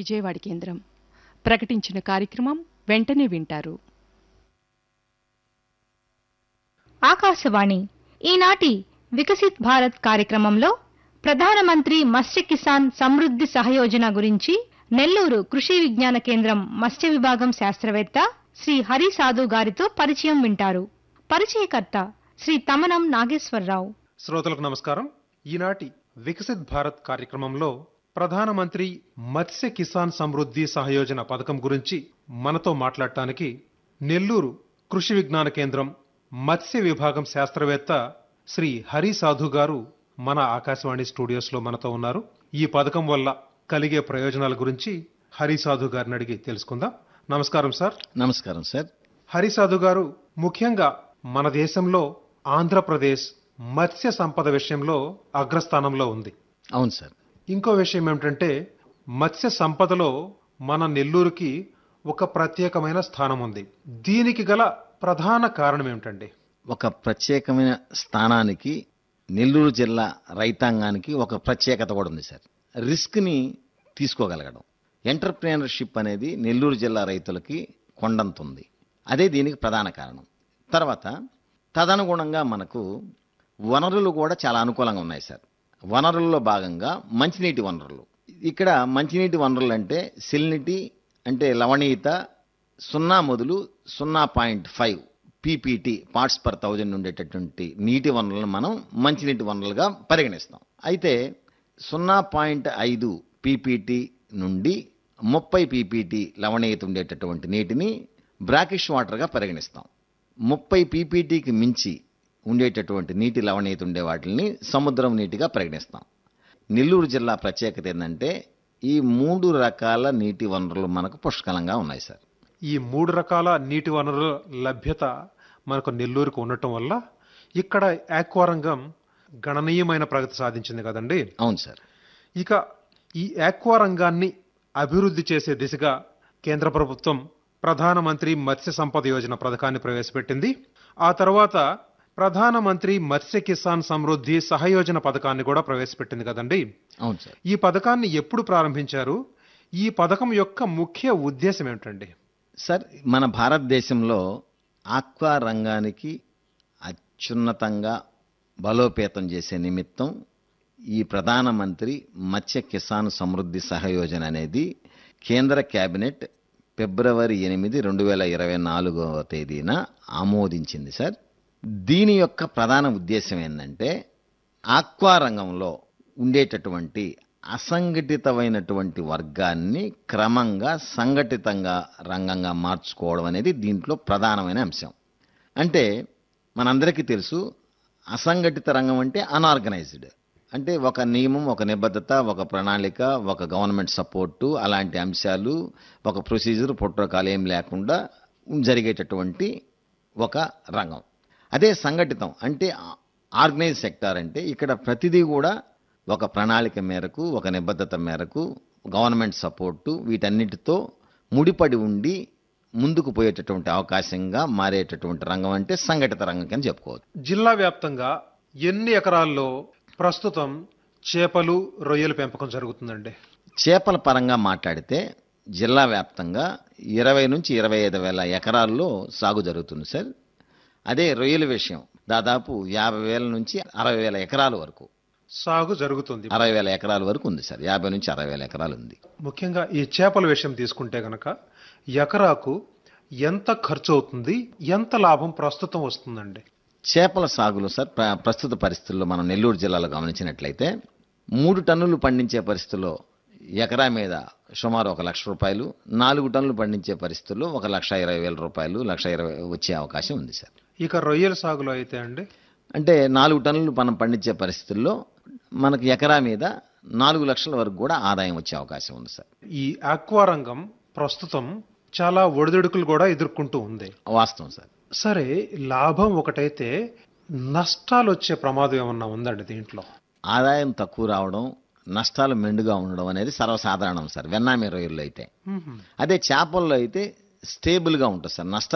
విజయవాడ కేంద్రం ప్రకటించిన కార్యక్రమం వెంటనే వింటారు ఆకాశవాణి ఈనాటి వికసిత్ భారత్ కార్యక్రమంలో ప్రధానమంత్రి మత్స్య కిసాన్ సమృద్ధి సహయోజన గురించి నెల్లూరు కృషి విజ్ఞాన కేంద్రం మత్స్య విభాగం శాస్త్రవేత్త శ్రీ హరి సాధు గారితో పరిచయం వింటారు పరిచయకర్త శ్రీ తమనం నాగేశ్వరరావు శ్రోతలకు నమస్కారం ఈనాటి వికసిత్ భారత్ కార్యక్రమంలో ప్రధానమంత్రి మత్స్య కిసాన్ సమృద్ధి సహయోజన పథకం గురించి మనతో మాట్లాడటానికి నెల్లూరు కృషి విజ్ఞాన కేంద్రం మత్స్య విభాగం శాస్త్రవేత్త శ్రీ హరి సాధు గారు మన ఆకాశవాణి స్టూడియోస్ లో మనతో ఉన్నారు ఈ పథకం వల్ల కలిగే ప్రయోజనాల గురించి హరి సాధు గారిని అడిగి తెలుసుకుందాం నమస్కారం సార్ నమస్కారం సార్ హరిసాధు గారు ముఖ్యంగా మన దేశంలో ఆంధ్రప్రదేశ్ మత్స్య సంపద విషయంలో అగ్రస్థానంలో ఉంది అవును సార్ ఇంకో విషయం ఏమిటంటే మత్స్య సంపదలో మన నెల్లూరుకి ఒక ప్రత్యేకమైన స్థానం ఉంది దీనికి గల ప్రధాన కారణం ఏమిటండి ఒక ప్రత్యేకమైన స్థానానికి నెల్లూరు జిల్లా రైతాంగానికి ఒక ప్రత్యేకత కూడా ఉంది సార్ రిస్క్ని తీసుకోగలగడం ఎంటర్ప్రీనర్షిప్ అనేది నెల్లూరు జిల్లా రైతులకి కొండంత ఉంది అదే దీనికి ప్రధాన కారణం తర్వాత తదనుగుణంగా మనకు వనరులు కూడా చాలా అనుకూలంగా ఉన్నాయి సార్ వనరుల్లో భాగంగా మంచినీటి వనరులు ఇక్కడ మంచినీటి వనరులు అంటే సిల్నిటీ అంటే లవణీయత సున్నా మొదలు సున్నా point five PPT parts per thousand ఉండేటటువంటి నీటి వనరులను మనం మంచినీటి వనరులుగా పరిగణిస్తాం అయితే సున్నా పాయింట్ ఐదు పీపీటీ నుండి ముప్పై పీపీటీ లవణీయత ఉండేటటువంటి నీటిని బ్రాకిష్ వాటర్గా పరిగణిస్తాం ముప్పై పీపీటీకి మించి ఉండేటటువంటి నీటి లవణీయత ఉండే వాటిని సముద్రం నీటిగా పరిగణిస్తాం నెల్లూరు జిల్లా ప్రత్యేకత ఏంటంటే ఈ మూడు రకాల నీటి వనరులు మనకు పుష్కలంగా ఉన్నాయి సార్ ఈ మూడు రకాల నీటి వనరుల లభ్యత మనకు నెల్లూరుకు ఉండటం వల్ల ఇక్కడ ఆక్వా రంగం గణనీయమైన ప్రగతి సాధించింది కదండి అవును సార్ ఇక ఈ ఆక్వా రంగాన్ని అభివృద్ధి చేసే దిశగా కేంద్ర ప్రభుత్వం ప్రధానమంత్రి మత్స్య సంపద యోజన పథకాన్ని ప్రవేశపెట్టింది ఆ తర్వాత ప్రధానమంత్రి మత్స్య కిసాన్ సమృద్ధి సహయోజన పథకాన్ని కూడా ప్రవేశపెట్టింది కదండి అవును సార్ ఈ పథకాన్ని ఎప్పుడు ప్రారంభించారు ఈ పథకం యొక్క ముఖ్య ఉద్దేశం ఏమిటండి సార్ మన భారతదేశంలో ఆక్వా రంగానికి అత్యున్నతంగా బలోపేతం చేసే నిమిత్తం ఈ ప్రధానమంత్రి మత్స్య కిసాన్ సమృద్ధి సహయోజన అనేది కేంద్ర కేబినెట్ ఫిబ్రవరి ఎనిమిది రెండు వేల ఇరవై నాలుగవ తేదీన ఆమోదించింది సార్ దీని యొక్క ప్రధాన ఉద్దేశం ఏంటంటే ఆక్వా రంగంలో ఉండేటటువంటి అసంఘటితమైనటువంటి వర్గాన్ని క్రమంగా సంఘటితంగా రంగంగా మార్చుకోవడం అనేది దీంట్లో ప్రధానమైన అంశం అంటే మనందరికీ తెలుసు అసంఘటిత రంగం అంటే అనార్గనైజ్డ్ అంటే ఒక నియమం ఒక నిబద్ధత ఒక ప్రణాళిక ఒక గవర్నమెంట్ సపోర్టు అలాంటి అంశాలు ఒక ప్రొసీజర్ ప్రోటోకాల్ ఏం లేకుండా జరిగేటటువంటి ఒక రంగం అదే సంఘటితం అంటే ఆర్గనైజ్ సెక్టార్ అంటే ఇక్కడ ప్రతిదీ కూడా ఒక ప్రణాళిక మేరకు ఒక నిబద్ధత మేరకు గవర్నమెంట్ సపోర్టు వీటన్నిటితో ముడిపడి ఉండి ముందుకు పోయేటటువంటి అవకాశంగా మారేటటువంటి రంగం అంటే సంఘటిత రంగం కింద చెప్పుకోవచ్చు జిల్లా వ్యాప్తంగా ఎన్ని ఎకరాల్లో ప్రస్తుతం చేపలు రొయ్యల పెంపకం జరుగుతుందండి చేపల పరంగా మాట్లాడితే జిల్లా వ్యాప్తంగా ఇరవై నుంచి ఇరవై ఐదు వేల ఎకరాల్లో సాగు జరుగుతుంది సార్ అదే రొయ్యల విషయం దాదాపు యాభై వేల నుంచి అరవై వేల ఎకరాల వరకు సాగు జరుగుతుంది అరవై వేల ఎకరాల వరకు ఉంది సార్ యాభై నుంచి అరవై వేల ఎకరాలు ఉంది ముఖ్యంగా ఈ చేపల విషయం తీసుకుంటే గనక ఎకరాకు ఎంత ఖర్చు అవుతుంది ఎంత లాభం ప్రస్తుతం వస్తుందండి చేపల సాగులో సార్ ప్ర- ప్రస్తుత పరిస్థితుల్లో మనం నెల్లూరు జిల్లాలో గమనించినట్లయితే మూడు టన్నులు పండించే పరిస్థితుల్లో ఎకరా మీద సుమారు ఒక లక్ష రూపాయలు నాలుగు టన్నులు పండించే పరిస్థితుల్లో ఒక లక్ష ఇరవై వేల రూపాయలు లక్ష ఇరవై వచ్చే అవకాశం ఉంది సార్ ఇక రొయ్యల సాగులో అయితే అండి అంటే నాలుగు టన్నులు మనం పండించే పరిస్థితుల్లో మనకి ఎకరా మీద నాలుగు లక్షల వరకు కూడా ఆదాయం వచ్చే అవకాశం ఉంది సార్ ఈ ఆక్వా రంగం ప్రస్తుతం చాలా ఒడిదుడుకులు కూడా ఎదుర్కొంటూ ఉంది వాస్తవం సార్ సరే లాభం ఒకటైతే నష్టాలు వచ్చే ప్రమాదం ఏమన్నా ఉందండి దీంట్లో ఆదాయం తక్కువ రావడం నష్టాలు మెండుగా ఉండడం అనేది సర్వసాధారణం సార్ వెన్నామి రొయ్యల్లో అయితే మ్మ్. అదే చేపల్లో అయితే స్టేబుల్గా ఉంటుంది సార్ నష్టాలు